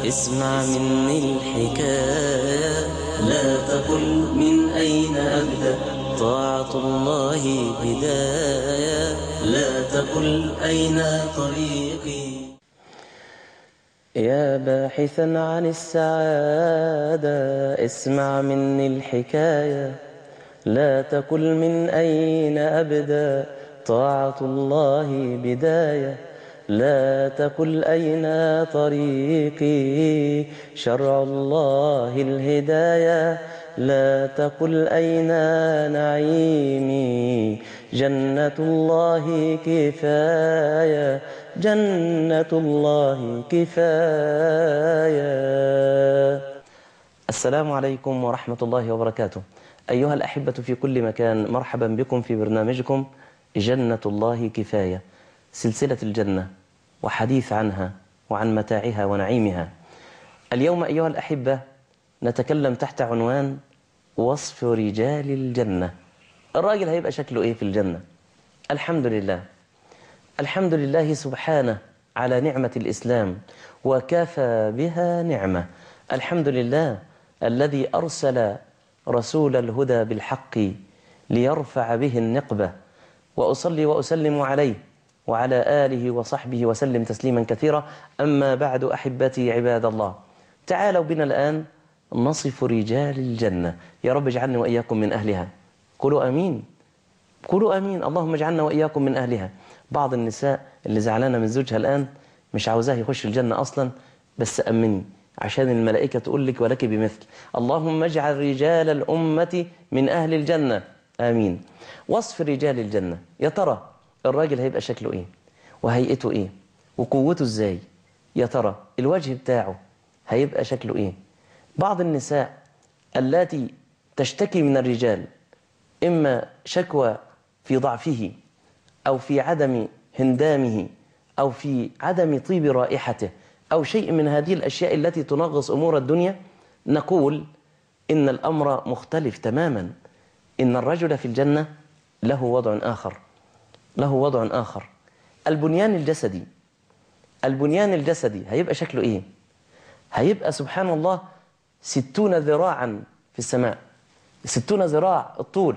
اسمع مني الحكاية لا تقل من أين أبدأ طاعة الله بداية لا تقل أين طريقي يا باحثا عن السعادة اسمع مني الحكاية لا تقل من أين أبدأ طاعة الله بداية لا تقل أين طريقي شرع الله الهداية لا تقل أين نعيمي جنة الله كفاية جنة الله كفاية السلام عليكم ورحمة الله وبركاته أيها الأحبة في كل مكان مرحبا بكم في برنامجكم جنة الله كفاية سلسلة الجنة وحديث عنها وعن متاعها ونعيمها اليوم أيها الأحبة نتكلم تحت عنوان وصف رجال الجنة الراجل هيبقى شكله إيه في الجنة الحمد لله الحمد لله سبحانه على نعمة الإسلام وكفى بها نعمة الحمد لله الذي أرسل رسول الهدى بالحق ليرفع به النقبة وأصلي وأسلم عليه وعلى آله وصحبه وسلم تسليما كثيرا أما بعد أحبتي عباد الله تعالوا بنا الآن نصف رجال الجنة يا رب اجعلني وإياكم من أهلها قولوا أمين قولوا أمين اللهم اجعلنا وإياكم من أهلها بعض النساء اللي زعلانة من زوجها الآن مش عاوزاه يخش الجنة أصلا بس أمني عشان الملائكة تقول لك ولك بمثل اللهم اجعل رجال الأمة من أهل الجنة آمين وصف رجال الجنة يا ترى الراجل هيبقى شكله إيه وهيئته إيه وقوته إزاي يا ترى الوجه بتاعه هيبقى شكله إيه بعض النساء التي تشتكي من الرجال إما شكوى في ضعفه أو في عدم هندامه أو في عدم طيب رائحته أو شيء من هذه الأشياء التي تنغص أمور الدنيا نقول إن الأمر مختلف تماما إن الرجل في الجنة له وضع آخر له وضع آخر البنيان الجسدي البنيان الجسدي هيبقى شكله إيه هيبقى سبحان الله ستون ذراعا في السماء ستون ذراع الطول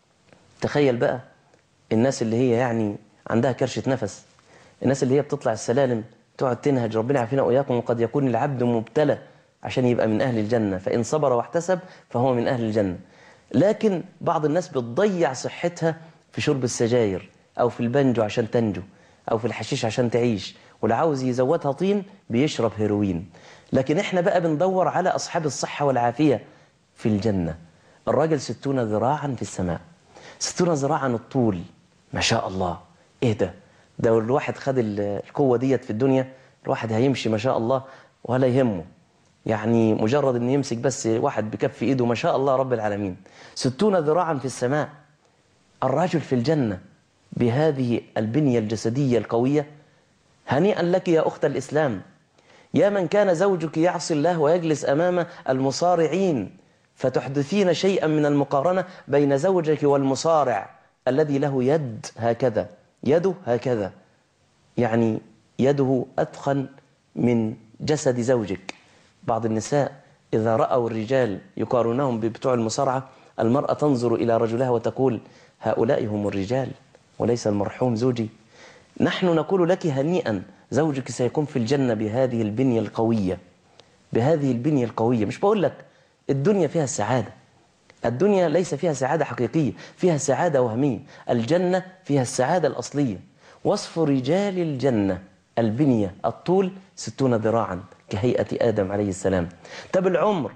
تخيل بقى الناس اللي هي يعني عندها كرشة نفس الناس اللي هي بتطلع السلالم تقعد تنهج ربنا يعافينا وإياكم وقد يكون العبد مبتلى عشان يبقى من أهل الجنة فإن صبر واحتسب فهو من أهل الجنة لكن بعض الناس بتضيع صحتها في شرب السجاير أو في البنجو عشان تنجو أو في الحشيش عشان تعيش واللي عاوز يزودها طين بيشرب هيروين لكن احنا بقى بندور على أصحاب الصحة والعافية في الجنة الراجل ستون ذراعا في السماء ستون ذراعا الطول ما شاء الله ايه ده ده لو الواحد خد القوة ديت في الدنيا الواحد هيمشي ما شاء الله ولا يهمه يعني مجرد ان يمسك بس واحد بكف ايده ما شاء الله رب العالمين ستون ذراعا في السماء الرجل في الجنة بهذه البنية الجسدية القوية هنيئا لك يا أخت الإسلام يا من كان زوجك يعصي الله ويجلس أمام المصارعين فتحدثين شيئا من المقارنة بين زوجك والمصارع الذي له يد هكذا يده هكذا يعني يده أتخن من جسد زوجك بعض النساء إذا رأوا الرجال يقارنهم ببتوع المصارعة المرأة تنظر إلى رجلها وتقول هؤلاء هم الرجال وليس المرحوم زوجي نحن نقول لك هنيئا زوجك سيكون في الجنة بهذه البنية القوية بهذه البنية القوية مش بقول لك الدنيا فيها السعادة الدنيا ليس فيها سعادة حقيقية فيها سعادة وهمية الجنة فيها السعادة الأصلية وصف رجال الجنة البنية الطول ستون ذراعا كهيئة آدم عليه السلام طب العمر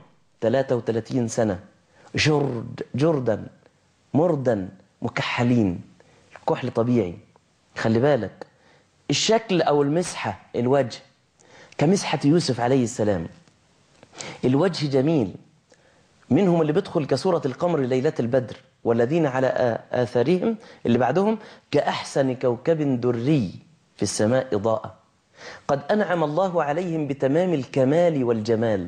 33 سنة جرد جردا مردا مكحلين كحل طبيعي خلي بالك الشكل أو المسحة الوجه كمسحة يوسف عليه السلام الوجه جميل منهم اللي بيدخل كسورة القمر ليلة البدر والذين على آثارهم اللي بعدهم كأحسن كوكب دري في السماء إضاءة قد أنعم الله عليهم بتمام الكمال والجمال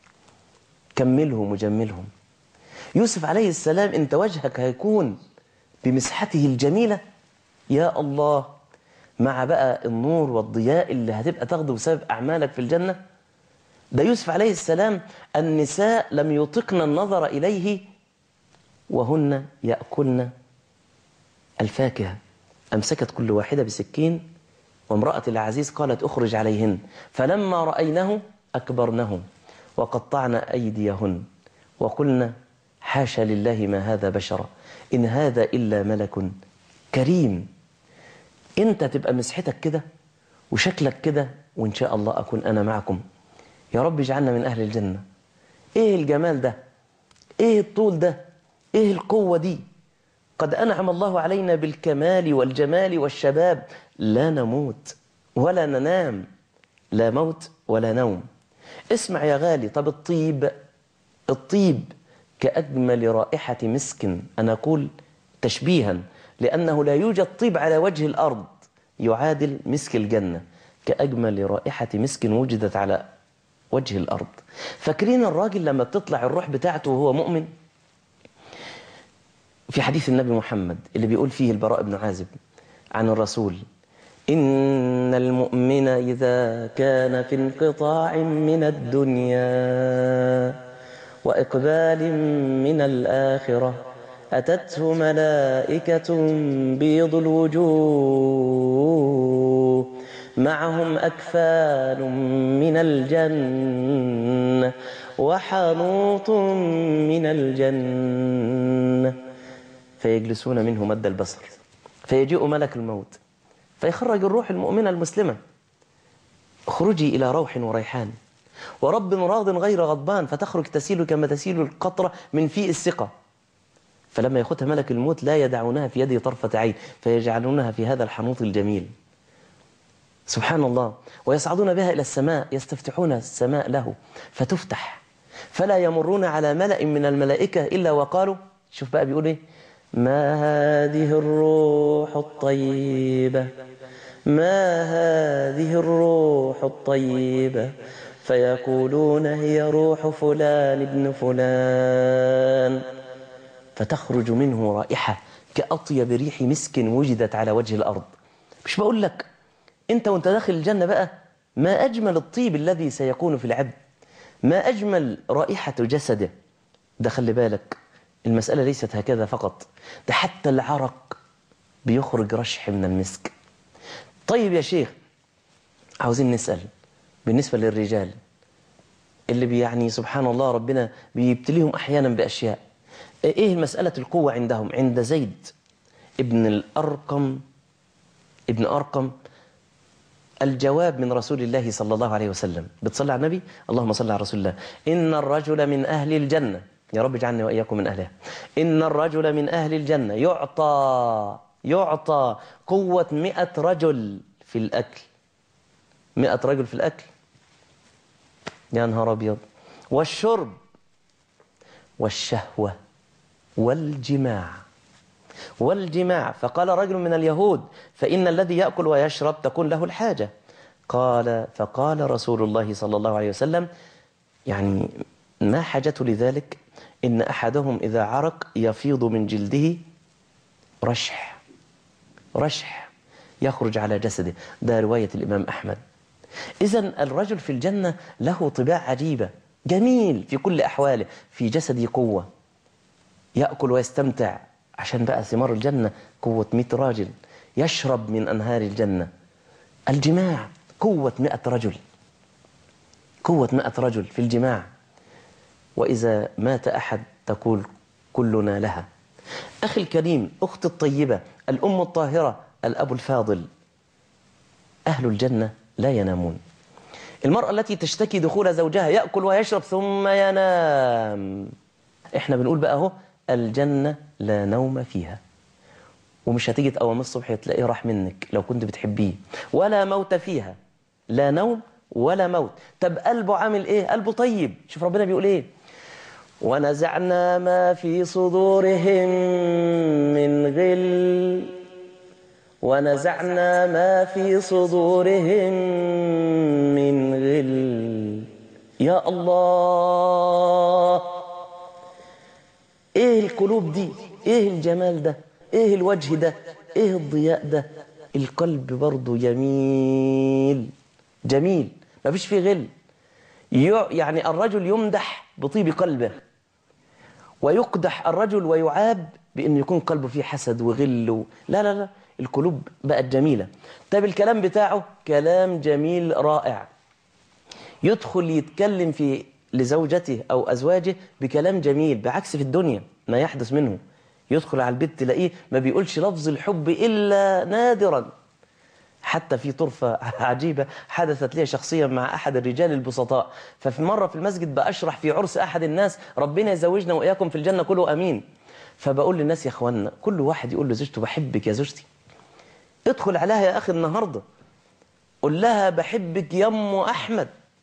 كملهم وجملهم يوسف عليه السلام انت وجهك هيكون بمسحته الجميلة يا الله مع بقى النور والضياء اللي هتبقى تاخده بسبب أعمالك في الجنة ده يوسف عليه السلام النساء لم يطقن النظر إليه وهن يأكلن الفاكهة أمسكت كل واحدة بسكين وامرأة العزيز قالت أخرج عليهن فلما رأينه أكبرنه وقطعن أيديهن وقلن حاشا لله ما هذا بشرا إن هذا إلا ملك كريم أنت تبقى مسحتك كده وشكلك كده وإن شاء الله أكون أنا معكم يا رب اجعلنا من أهل الجنة إيه الجمال ده إيه الطول ده إيه القوة دي قد أنعم الله علينا بالكمال والجمال والشباب لا نموت ولا ننام لا موت ولا نوم اسمع يا غالي طب الطيب الطيب كأجمل رائحة مسك أنا أقول تشبيها لأنه لا يوجد طيب على وجه الأرض يعادل مسك الجنة كأجمل رائحة مسك وجدت على وجه الأرض فاكرين الراجل لما بتطلع الروح بتاعته وهو مؤمن في حديث النبي محمد اللي بيقول فيه البراء بن عازب عن الرسول إن المؤمن إذا كان في انقطاع من الدنيا وإقبال من الآخرة أتته ملائكة بيض الوجوه معهم أكفان من الجنة وحنوط من الجنة فيجلسون منه مد البصر فيجيء ملك الموت فيخرج الروح المؤمنة المسلمة اخرجي إلى روح وريحان ورب راض غير غضبان فتخرج تسيل كما تسيل القطرة من فيء الثقة فلما ياخذها ملك الموت لا يدعونها في يده طرفة عين فيجعلونها في هذا الحنوط الجميل سبحان الله ويصعدون بها إلى السماء يستفتحون السماء له فتفتح فلا يمرون على ملأ من الملائكة إلا وقالوا شوف بقى بيقول إيه ما هذه الروح الطيبة ما هذه الروح الطيبة فيقولون هي روح فلان ابن فلان فتخرج منه رائحة كأطيب ريح مسك وجدت على وجه الأرض مش بقول لك أنت وأنت داخل الجنة بقى ما أجمل الطيب الذي سيكون في العبد ما أجمل رائحة جسده ده خلي بالك المسألة ليست هكذا فقط ده حتى العرق بيخرج رشح من المسك طيب يا شيخ عاوزين نسأل بالنسبة للرجال اللي بيعني سبحان الله ربنا بيبتليهم أحيانا بأشياء إيه مسألة القوة عندهم عند زيد ابن الأرقم ابن أرقم الجواب من رسول الله صلى الله عليه وسلم بتصلي على النبي اللهم صل على رسول الله إن الرجل من أهل الجنة يا رب اجعلني وإياكم من أهلها إن الرجل من أهل الجنة يعطى يعطى قوة مئة رجل في الأكل مئة رجل في الأكل يا نهار أبيض والشرب والشهوة والجماع والجماع فقال رجل من اليهود فإن الذي يأكل ويشرب تكون له الحاجة قال فقال رسول الله صلى الله عليه وسلم يعني ما حاجته لذلك إن أحدهم إذا عرق يفيض من جلده رشح رشح يخرج على جسده ده رواية الإمام أحمد إذا الرجل في الجنة له طباع عجيبة جميل في كل أحواله في جسده قوة يأكل ويستمتع عشان بقى ثمار الجنة قوة مئة راجل يشرب من أنهار الجنة الجماع قوة مئة رجل قوة مئة رجل في الجماع وإذا مات أحد تقول كلنا لها أخي الكريم أخت الطيبة الأم الطاهرة الأب الفاضل أهل الجنة لا ينامون المرأة التي تشتكي دخول زوجها يأكل ويشرب ثم ينام احنا بنقول بقى اهو الجنة لا نوم فيها ومش هتيجي تقوم الصبح تلاقيه راح منك لو كنت بتحبيه ولا موت فيها لا نوم ولا موت طب قلبه عامل ايه قلبه طيب شوف ربنا بيقول ايه ونزعنا ما في صدورهم من غل ونزعنا ما في صدورهم من غل يا الله ايه القلوب دي ايه الجمال ده ايه الوجه ده ايه الضياء ده القلب برضه جميل جميل ما فيش فيه غل ي- يعني الرجل يمدح بطيب قلبه ويقدح الرجل ويعاب بأن يكون قلبه فيه حسد وغل و... لا لا لا القلوب بقت جميلة طيب الكلام بتاعه كلام جميل رائع يدخل يتكلم في لزوجته أو أزواجه بكلام جميل بعكس في الدنيا ما يحدث منه يدخل على البيت تلاقيه ما بيقولش لفظ الحب إلا نادرا حتى في طرفة عجيبة حدثت لي شخصيا مع أحد الرجال البسطاء ففي مرة في المسجد بأشرح في عرس أحد الناس ربنا يزوجنا وإياكم في الجنة كله أمين فبقول للناس يا أخوانا كل واحد يقول لزوجته بحبك يا زوجتي ادخل عليها يا أخي النهاردة قول لها بحبك يا أم أحمد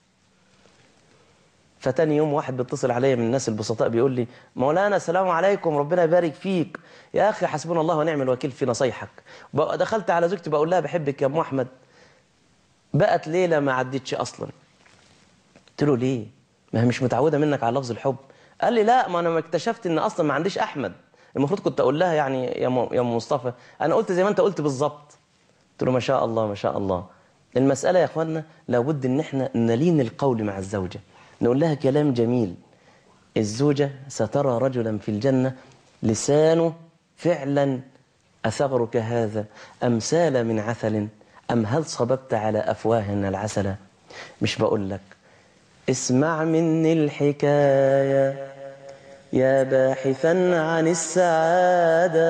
فتاني يوم واحد بيتصل عليا من الناس البسطاء بيقول لي مولانا السلام عليكم ربنا يبارك فيك يا اخي حسبنا الله ونعم الوكيل في نصايحك بقى دخلت على زوجتي بقول لها بحبك يا ام احمد بقت ليله ما عدتش اصلا قلت له ليه ما هي مش متعوده منك على لفظ الحب قال لي لا ما انا ما اكتشفت ان اصلا ما عنديش احمد المفروض كنت اقول لها يعني يا م- يا ام مصطفى انا قلت زي ما انت قلت بالظبط قلت له ما شاء الله ما شاء الله المسألة يا اخوانا لابد ان احنا نلين القول مع الزوجة نقول لها كلام جميل الزوجة سترى رجلا في الجنة لسانه فعلا أثغرك هذا أم سال من عسل أم هل صببت على أفواهنا العسل مش بقول لك اسمع مني الحكاية يا باحثا عن السعادة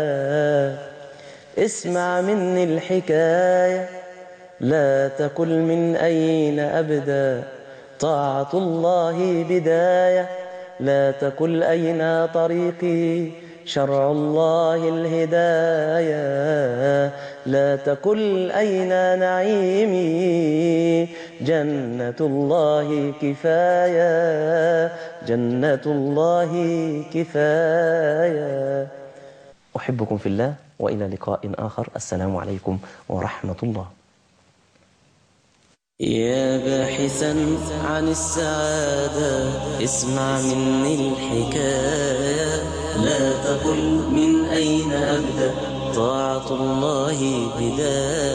اسمع مني الحكاية لا تقل من أين أبدأ طاعة الله بداية لا تقل أين طريقي شرع الله الهداية لا تقل أين نعيمي جنة الله كفاية جنة الله كفاية أحبكم في الله وإلى لقاء آخر السلام عليكم ورحمة الله يا باحثا عن السعادة اسمع مني الحكاية لا تقل من أين أبدأ طاعة الله بداية